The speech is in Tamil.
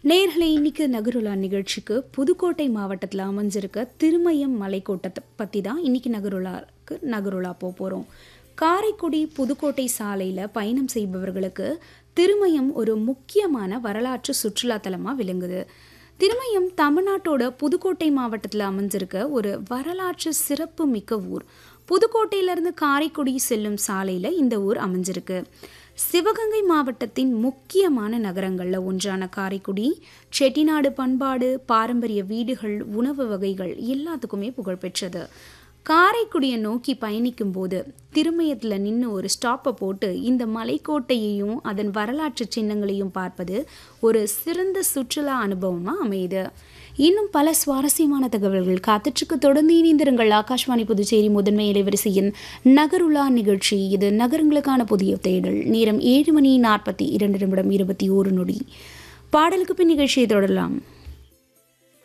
நேர்களை இன்னைக்கு நகருலா நிகழ்ச்சிக்கு புதுக்கோட்டை மாவட்டத்தில் அமைஞ்சிருக்க திருமயம் மலைக்கோட்டத்தை பற்றி தான் இன்னைக்கு நகருலாக்கு நகருலா போக போகிறோம் காரைக்குடி புதுக்கோட்டை சாலையில் பயணம் செய்பவர்களுக்கு திருமயம் ஒரு முக்கியமான வரலாற்று சுற்றுலா தலமாக விளங்குது திருமயம் தமிழ்நாட்டோட புதுக்கோட்டை மாவட்டத்தில் அமைஞ்சிருக்க ஒரு வரலாற்று சிறப்பு மிக்க ஊர் புதுக்கோட்டையிலேருந்து காரைக்குடி செல்லும் சாலையில் இந்த ஊர் அமைஞ்சிருக்கு சிவகங்கை மாவட்டத்தின் முக்கியமான நகரங்களில் ஒன்றான காரைக்குடி செட்டிநாடு பண்பாடு பாரம்பரிய வீடுகள் உணவு வகைகள் எல்லாத்துக்குமே புகழ்பெற்றது காரைக்குடியை நோக்கி பயணிக்கும் போது திருமயத்தில் நின்று ஒரு ஸ்டாப்பை போட்டு இந்த மலைக்கோட்டையையும் அதன் வரலாற்று சின்னங்களையும் பார்ப்பது ஒரு சிறந்த சுற்றுலா அனுபவமாக அமையுது இன்னும் பல சுவாரஸ்யமான தகவல்கள் காத்துச்சுக்கு தொடர்ந்து இணைந்திருங்கள் ஆகாஷ்வாணி புதுச்சேரி முதன்மை இலைவரிசையின் நகருலா நிகழ்ச்சி இது நகரங்களுக்கான புதிய தேடல் நேரம் ஏழு மணி நாற்பத்தி இரண்டு நிமிடம் இருபத்தி ஓரு நொடி பாடலுக்கு பின் நிகழ்ச்சியை தொடரலாம்